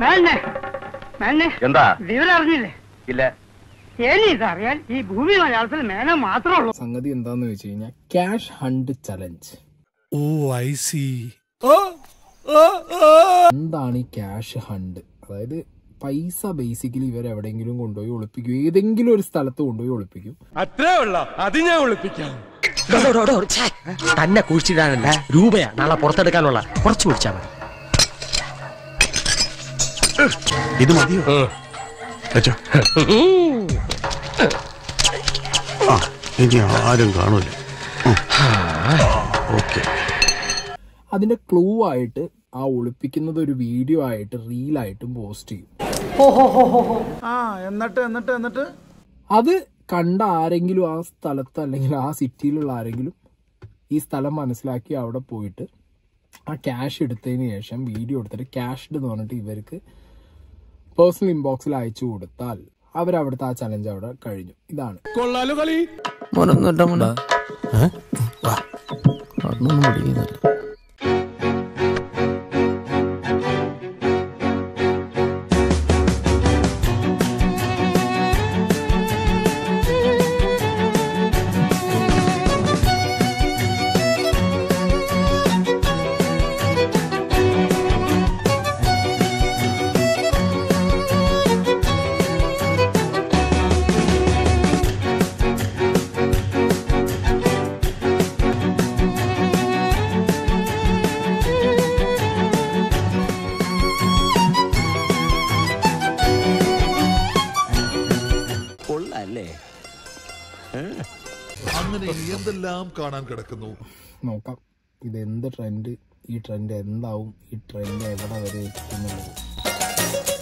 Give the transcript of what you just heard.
മേന്നെ മേന്നെ എന്താ വിവരം അറിഞ്ഞില്ലേ ഇല്ല ഇനി ഇതറിയാൻ ഈ ഭൂമി മലയാളത്തിൽ മേന മാത്രമേ ഉള്ളൂ സംഗതി എന്താന്ന് വെച്ച് കഴിഞ്ഞാൽ cash hunt challenge O I C എന്താണ് ഈ ക്യാഷ് ഹണ്ട് അതായത് പൈസ ബേസിക്കലി ഇവർ എവിടെയെങ്കിലും കൊണ്ടുപോയി ഒളിപ്പിക്കും ഏതെങ്കിലും ഒരു സ്ഥലത്ത് കൊണ്ടുപോയി ഒളിപ്പിക്കും അത്രേ ഉള്ള അത് ഞാൻ ഒളിപ്പിക്കാം തന്നെ കുഴിച്ചിടാനല്ല രൂപയാ നാളെ പുറത്തെടുക്കാനുള്ള കുറച്ച് കുടിച്ചാ മതി ഇത് മതിയോ വെച്ചോ ആ ഇനി ആരും കാണൂല ഓക്കെ അതിന്റെ ക്ലൂ ആയിട്ട് ആ ഒളിപ്പിക്കുന്നത് ഒരു വീഡിയോ ആയിട്ട് റീലായിട്ടും പോസ്റ്റ് ചെയ്യും ആ എന്നിട്ട് എന്നിട്ട് എന്നിട്ട് അത് കണ്ട ആരെങ്കിലും ആ സ്ഥലത്ത് അല്ലെങ്കിൽ ആ സിറ്റിയിലുള്ള ആരെങ്കിലും ഈ സ്ഥലം മനസ്സിലാക്കി അവിടെ പോയിട്ട് ആ ക്യാഷ് എടുത്തതിന് ശേഷം വീഡിയോ എടുത്തിട്ട് ക്യാഷ്ഡ് എന്ന് പറഞ്ഞിട്ട് ഇവർക്ക് പേഴ്സണൽ ഇൻബോക്സിൽ അയച്ചു കൊടുത്താൽ അവരവിടുത്തെ ആ ചലഞ്ച് അവിടെ കഴിഞ്ഞു ഇതാണ് കൊള്ളാലോ കളി കൊള്ളാല്ലേ അങ്ങനെ ഇനി എന്തെല്ലാം കാണാൻ കിടക്കുന്നു നോക്കാം ഇത് എന്ത് ട്രെൻഡ് ഈ ട്രെൻഡ് എന്താവും ഈ ട്രെൻഡ് എവിടെ വരെ എത്തുന്നുള്ളത്